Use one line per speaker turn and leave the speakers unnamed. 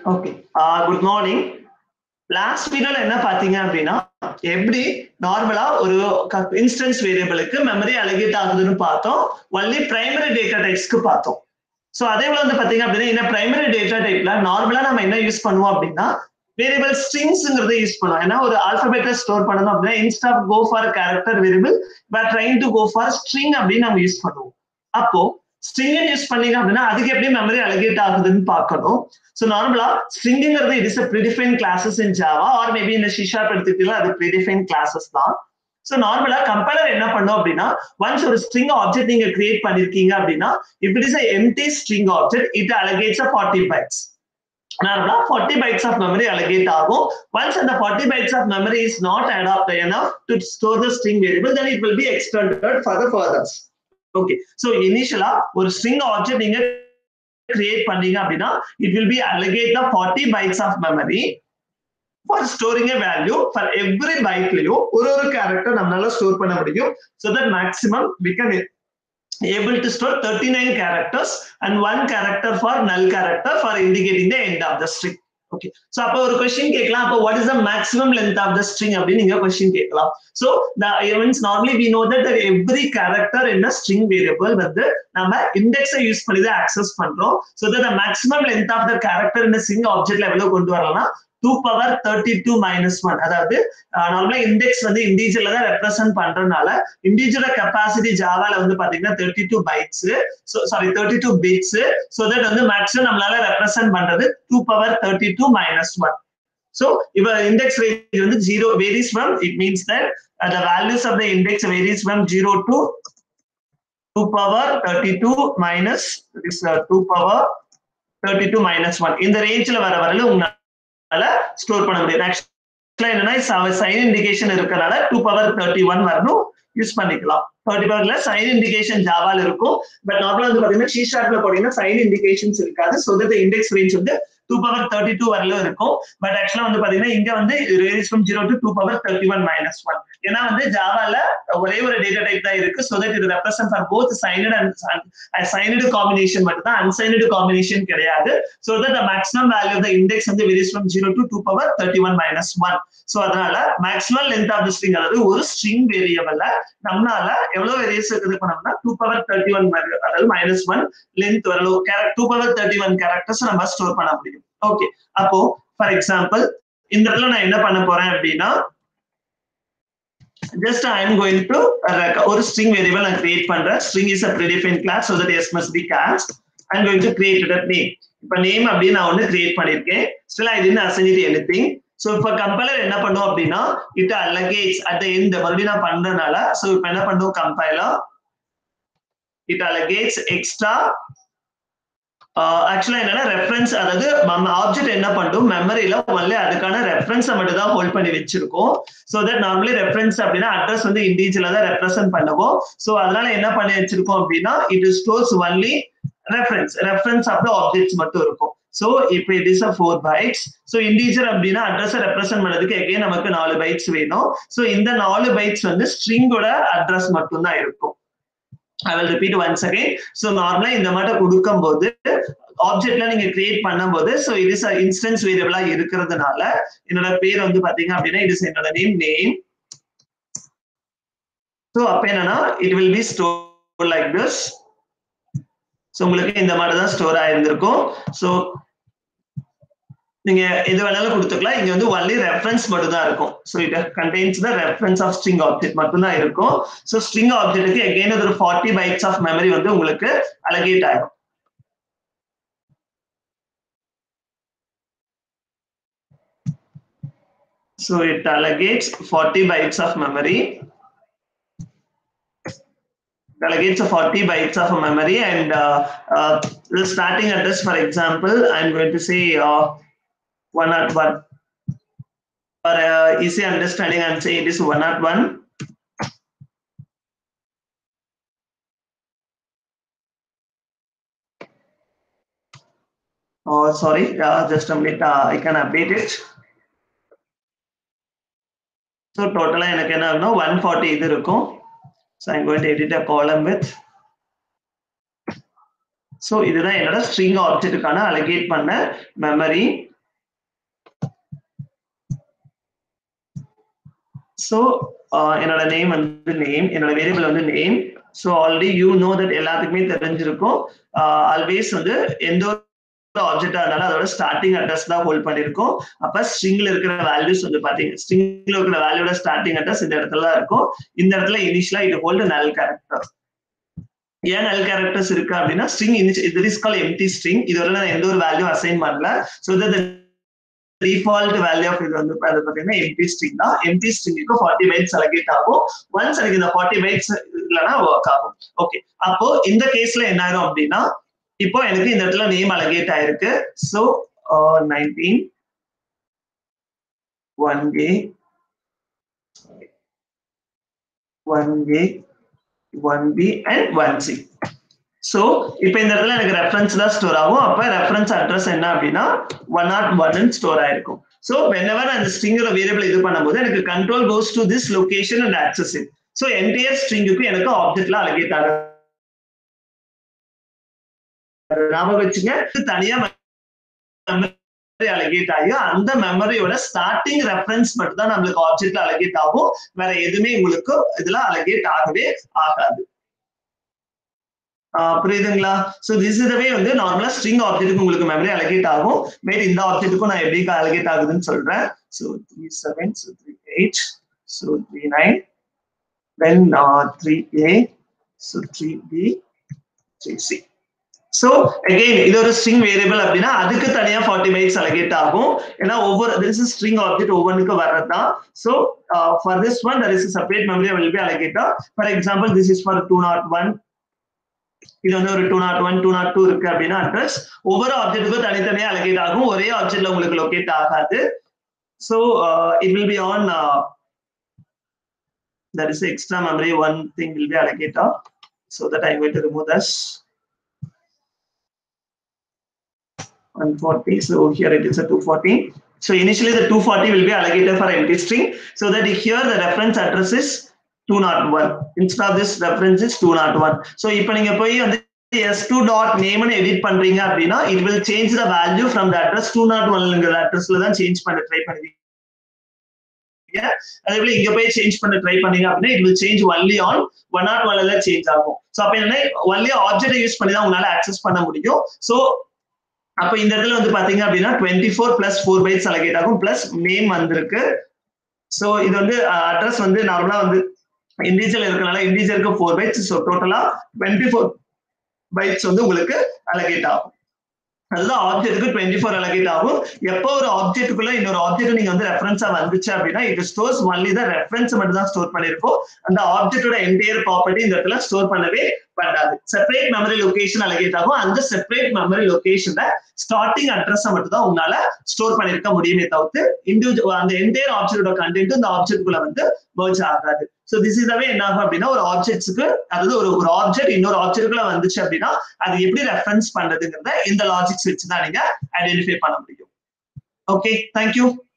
Okay good morning last வீடியோல என்ன பாத்தீங்க அப்படின்னா எப்படி நார்மலா ஒரு இன்ஸ்டன்ஸ் வேரியபிளுக்கு மெமரி அலகேட் ஆகுதுன்னு பார்த்தோம் ஒன்லி பிரைமரி டேட்டா டைப்ஸ்க்கு பார்த்தோம் ஸோ அதே போல வந்து பாத்தீங்க அப்படின்னா இந்த பிரைமரி டேட்டா டைப்ல நார்மலா நம்ம என்ன யூஸ் பண்ணுவோம் அப்படின்னா வேரியபிள் ஸ்ட்ரிங்ஸ்ங்கிறத யூஸ் பண்ணுவோம் ஏன்னா ஒரு ஆல்பபெட்டை ஸ்டோர் பண்ணணும் அப்படின்னா instead go for character variable but trying to go for string அப்படின்னு நம்ம யூஸ் பண்ணுவோம் அப்போ ஸ்ட்ரிங் யூஸ் பண்ணீங்க அப்படின்னா அதுக்கு எப்படி மெமரி அலகேட் ஆகுதுன்னு பார்க்கணும் ஸோ நார்மலா ஸ்ட்ரிங்கிறது it is predefine classes in Java or maybe இந்த ஷிஷாப் எடுத்துக்கிட்டீங்கன்னா அது ப்ரிடிஃபைன் கிளாஸஸ் தான் ஸோ நார்மலா கம்பைலர் என்ன பண்ணும் அப்படின்னா ஒன்ஸ் ஒரு ஸ்ட்ரிங் ஆப்ஜெக்ட் நீங்க கிரியேட் பண்ணிருக்கீங்க அப்படின்னா if it is empty string object it allocates a forty bytes normally forty bytes of memory allocate ஆகும் ஒன்ஸ் அந்த forty bytes of memory is not adapt enough to store the string variable then it will be extended for the furthers okay so initially ஒரு string object நீங்க create பண்ணீங்க அப்படின்னா it will be allocate the forty bytes of memory for storing a value for every பைட்லயும் ஒரு ஒரு character நம்மளால store பண்ண முடியும் so that maximum we can able to store 39 characters and one character for null character for indicating the end of the string okay so அப்ப ஒரு question கேட்கலாம் அப்ப what is the maximum length of the string அப்படின்னு நீங்க question கேட்கலாம் so means normally we know that every character என்ன string variable வந்து நம்ம இண்டெக்ஸை யூஸ் பண்ணி தான் ஆக்சஸ் பண்றோம் so that maximum length of the character இந்த சிங் ஆப்ஜெக்ட்ல எவ்வளவு கொண்டு வரலாம்னா two power thirty two minus one அதாவது நார்மலா இண்டெக்ஸ் வந்து இண்டீஜர்ல தான் ரெப்ரசென்ட் பண்றதுனால இண்டீஜரோட கெப்பாசிட்டி ஜாவால வந்து பாத்தீங்கன்னா thirty two bytes sorry thirty two bits so that வந்து மேக்ஸிமம் நம்மளால ரெப்ரசென்ட் பண்றது two power thirty two minus one so இப்போ இண்டெக்ஸ் ரேஞ்ச் வந்து zero varies from it means that the values of the index varies from 0 to 2 power 32 minus this uh, 2 power 32 minus 1 இந்த ரேஞ்ச்ல வர வரல உங்களால store பண்ண முடியும் ஆக்சுவலா என்னன்னா சைன் இண்டிகேஷன் இருக்கறனால 2 பவர் 31 வரணும் யூஸ் பண்ணிக்கலாம் தேர்ட்டி பவர்ல சைன் இண்டிகேஷன் ஜாவால இருக்கும் பட் நார்மலா வந்து பாத்தீங்கன்னா ஷீ ஷார்ட்ல போட்டீங்கன்னா சைன் இண்டிகேஷன்ஸ் இருக்காது ஸோ தட் இண்டெக்ஸ் ரேஞ்ச் வந்து டூ பவர் தேர்ட்டி டூ வரலும் இருக்கும் பட் ஆக்சுவலா வந்து பாத்தீங்கன்னா இங்க வந்து range from zero to two power thirty one minus one ஏன்னா வந்து ஜாவால ஒரே ஒரு டேட்டா டைப் தான் இருக்கு ஸோ தட் இது represent for both signed and signed combination மட்டும் தான் அன்சைனடு காம்பினேஷன் கிடையாது so that maximum value of the index வந்து varies from zero to two power thirty one minus one so அதனால maximum length of the string அதாவது ஒரு string வேரியபிள்ல நம்மளால எவ்வளவு வேரியஸ் இது பண்ணோம்னா டூ பவர் தேர்ட்டி ஒன் அதாவது மைனஸ் ஒன் லென்த் வரலும் two power thirty one characters நம்ம ஸ்டோர் பண்ண முடியும் ஓகே அப்போ ஃபார் எக்ஸாம்பிள் இந்த இடத்துல நான் என்ன பண்ண போறேன் அப்படின்னா just I am going to ஒரு ஸ்ட்ரிங் வேரியபிள் நான் கிரியேட் பண்றேன் string is a predefine class so that S must be cast I going to create a name இப்போ நேம் அப்படின்னு நான் ஒன்று கிரியேட் பண்ணியிருக்கேன் still I didn't assign anything so இப்போ compiler என்ன பண்ணும் அப்படின்னா இட் அலகேட்ஸ் அட் எண்ட் மறுபடியும் நான் பண்றதுனால ஸோ இப்போ என்ன பண்ணும் கம்பைலர் இட் அலகேட்ஸ் எக்ஸ்ட்ரா ஆக்சுவலா என்னன்னா ரெஃபரன்ஸ் அதாவது நம்ம ஆப்ஜெக்ட் என்ன பண்ணும் மெமரியில ஒன்லி அதுக்கான ரெஃபரன்ஸை மட்டும் தான் ஹோல்ட் பண்ணி வச்சிருக்கோம் ஸோ தட் நார்மலி ரெஃபரன்ஸ் அப்படின்னா அட்ரஸ் வந்து இண்டிவிஜுவலா தான் ரெப்ரசென்ட் பண்ணுவோம் ஸோ அதனால என்ன பண்ணி வச்சிருக்கோம் அப்படின்னா it stores only reference reference of the objects மட்டும் இருக்கும் ஸோ இப்போ it is a four bytes so integer அப்படின்னா அட்ரஸை ரெப்ரசென்ட் பண்ணதுக்கு எகைன் நமக்கு நாலு பைட்ஸ் வேணும் ஸோ இந்த நாலு பைட்ஸ் வந்து ஸ்ட்ரிங்கோட அட்ரஸ் மட்டும் தான் இருக்கும் I will repeat once again so normally இந்த மாதிரி கொடுக்கும் போது ஆப்ஜெக்ட்ல நீங்க கிரியேட் பண்ணும்போது ஸோ இது இஸ் இன்ஸ்டன்ஸ் வேரியபிளா இருக்கிறதுனால என்னோட பேர் வந்து பாத்தீங்க அப்படின்னா இது என்னோட நேம் நேம் ஸோ அப்ப என்னன்னா it will be store like this so உங்களுக்கு இந்த மாதிரி தான் ஸ்டோர் ஆயிருந்திருக்கும் ஸோ நீங்க எது வேணாலும் கொடுத்துக்கலாம் இங்க வந்து ஒன்லி ரெஃபரன்ஸ் மட்டும் தான் இருக்கும் so it contains the reference of string object மட்டும் தான் இருக்கும் ஸோ ஸ்ட்ரிங் ஆப்ஜெக்ட்டுக்கு எகெயின் ஒரு ஃபார்ட்டி பைட்ஸ் ஆஃப் மெமரி வந்து உங்களுக்கு அலகேட் ஆகும் So it allocates 40 bytes of memory. It allocates 40 bytes of memory and uh, uh, the starting address, for example, I'm going to say uh, one at one. For uh, easy understanding, I'm saying it is one at one. Oh, sorry, uh, just a minute. Uh, I can update it. So டோட்டலாக எனக்கு என்ன ஆகுனா one forty இது இருக்கும் so I'm going to edit a column with so இதுதான் என்னோட string ஆப்ஜெக்ட்டுக்கான allocate பண்ண மெமரி ஸோ என்னோட நேம் வந்து நேம் என்னோட வேரியபிள் வந்து name so already you know that எல்லாத்துக்குமே தெரிஞ்சிருக்கும் ஆல்வேஸ் வந்து எந்த ஒரு ஆப்ஜெக்டா இருந்தாலும் அதோட ஸ்டார்டிங் அட்ரஸ் தான் ஹோல்ட் பண்ணிருக்கோம் அப்ப ஸ்ட்ரிங்ல இருக்கிற வேல்யூஸ் வந்து பாத்தீங்க ஸ்ட்ரிங்ல இருக்கிற வேல்யூட ஸ்டார்டிங் அட்ரஸ் இந்த இடத்துல தான் இருக்கும் இந்த இடத்துல இனிஷியலா இது ஹோல்டு நல் கேரக்டர் ஏன் நல் கேரக்டர்ஸ் இருக்கு அப்படின்னா ஸ்ட்ரிங் இது இஸ் கால் எம்டி ஸ்ட்ரிங் இது வரை நான் எந்த ஒரு வேல்யூ அசைன் பண்ணல so that default value of இது வந்து அது பாத்தீங்கன்னா எம்டி ஸ்ட்ரிங் தான் எம்டி ஸ்ட்ரிங்க்கு ஃபார்ட்டி பைட்ஸ் அலகேட் ஆகும் ஒன்ஸ் எனக்கு இந்த ஃபார்ட்டி பைட்ஸ் இல்லைன்னா ஒர்க் ஆகும் ஓகே அப்போ இந்த கேஸ்ல என்ன ஆயிரும் அப்படின்னா இப்போ எனக்கு இந்த இடத்துல நேம் அலகேட் ஆயிருக்கு so nineteen one A one A one B and one C so இப்போ இந்த இடத்துல எனக்கு ரெஃபரன்ஸ் தான் ஸ்டோர் ஆகும் அப்போ ரெஃபரன்ஸ் அட்ரஸ் என்ன அப்படின்னா ஒன் நாட் ஒன் ஸ்டோர் ஆயிருக்கும் ஸோ வென்எவர் அந்த ஸ்ட்ரிங்கோட வேரியபிள் இது பண்ணும்போது எனக்கு control goes to this location and access it so entire ஸ்ட்ரிங்குக்கு எனக்கு ஆப்ஜெக்ட்ல அலகேட் ஆகும் ஞாபகம் வச்சுங்க தனியா அலகேட் ஆகி அந்த மெமரியோட ஸ்டார்டிங் ரெஃபரன்ஸ் மட்டும் தான் நம்மளுக்கு ஆப்ஜெக்ட்ல அலகேட் ஆகும் வேற எதுவுமே உங்களுக்கு இதுல அலகேட் ஆகவே ஆகாது புரியுதுங்களா சோ திஸ் இதுவே வந்து நார்மலா ஸ்ட்ரிங் ஆப்ஜெக்ட்டுக்கு உங்களுக்கு மெமரி அலகேட் ஆகும் மேட் இந்த ஆப்ஜெக்ட்டுக்கும் நான் எப்படி அலகேட் ஆகுதுன்னு சொல்றேன் so three seven so three eight so three nine then three A so three B three C so again இது ஒரு ஸ்ட்ரிங் வேரியபிள் அப்படின்னா அதுக்கு தனியா ஃபார்ட்டி பைட்ஸ் அலகேட் ஆகும் ஏன்னா ஒவ்வொரு திஸ் இஸ் ஸ்ட்ரிங் ஆப்ஜெக்ட் ஒவ்வொன்றுக்கு வர்றதுதான் so for this one there is separate memory will be allocated for example this is for two dot one இது வந்து ஒரு two dot one two dot two இருக்கு அப்படின்னா அட்ரஸ் ஒவ்வொரு ஆப்ஜெக்ட்டுக்கும் தனித்தனியா அலகேட் ஆகும் ஒரே ஆப்ஜெக்ட்ல உங்களுக்கு லொகேட் ஆகாது so it will be on there is extra memory one thing will be allocated so that i'm going to remove this 140 so here it is a 240 so initially the 240 will be allocated for empty string so that here the reference address is 201 instead of this reference is 201 so இப்போ நீங்க போய் வந்து s2 dot name னு edit பண்றீங்க அப்படின்னா it will change the value from the address 201ங்கிற addressல தான் change பண்ண try பண்ணுவீங்க அதே போல இங்க போய் சேஞ்ச் பண்ண ட்ரை பண்ணீங்க அப்படின்னா it will change only on one dot ஒன்ல சேஞ்ச் ஆகும் ஸோ அப்ப என்ன ஒன்லி ஆப்ஜெக்ட் யூஸ் பண்ணி தான் உங்களால ஆக்சஸ் பண்ண முடியும் ஸோ அப்ப இந்த இடத்துல வந்து பாத்தீங்க அப்படின்னா twenty four plus four bytes allocate ஆகும் பிளஸ் நேம் வந்திருக்கு ஸோ இது வந்து அட்ரஸ் வந்து நார்மலா வந்து இண்டிஜுவல் இருக்கனால இண்டிஜுவலுக்கு ஃபோர் பைட்ஸ் ஸோ டோட்டலா டுவெண்ட்டி ஃபோர் பைட்ஸ் வந்து உங்களுக்கு அலகேட் ஆகும் அதுதான் ஆப்ஜெக்ட்டுக்கு டுவெண்ட்டி ஃபோர் அலகேட் ஆகும் எப்போ ஒரு ஆப்ஜெக்ட்டுக்குள்ள இன்னொரு ஆப்ஜெக்ட் நீங்க வந்து ரெஃபரன்ஸா வந்துச்சு அப்படின்னா இது ஸ்டோர்ஸ் ஒன்லி தான் ரெஃபரன்ஸ் மட்டும் தான் ஸ்டோர் பண்ணிருக்கோம் அந்த ஆப்ஜெக்டோட என்டையர் ப்ராப்பர்ட்டி இந்த இடத்துல ஸ்டோர் பண்ணவே பண்ணாது செப்பரேட் மெமரி லொகேஷன் அலகேட் ஆகும் அந்த செப்பரேட் மெமரி லொகேஷன்ல ஸ்டார்டிங் அட்ரஸ் மட்டும் தான் உங்களால ஸ்டோர் பண்ணிருக்க முடியுமே தவிர்த்து இண்டிவிஜுவல் அந்த என்டையர் ஆப்ஜெக்டோட கண்டென்ட் இந்த ஆப்ஜெக்ட்குள்ள வந்து மர்ஜ் ஆகாது ஸோ திஸ் இதாவே என்ன ஆகும் அப்படின்னா ஒரு ஆப்ஜெக்ட்ஸுக்கு அதாவது ஒரு ஒரு ஆப்ஜெக்ட் இன்னொரு ஆப்ஜெக்ட்குள்ள வந்துச்சு அப்படின்னா அது எப்படி ரெஃபரன்ஸ் பண்றதுங்கிறத இந்த லாஜிக்ஸ் வச்சு தான் நீங்க ஐடென்டிஃபை பண்ண முடியும் ஓகே தேங்க்யூ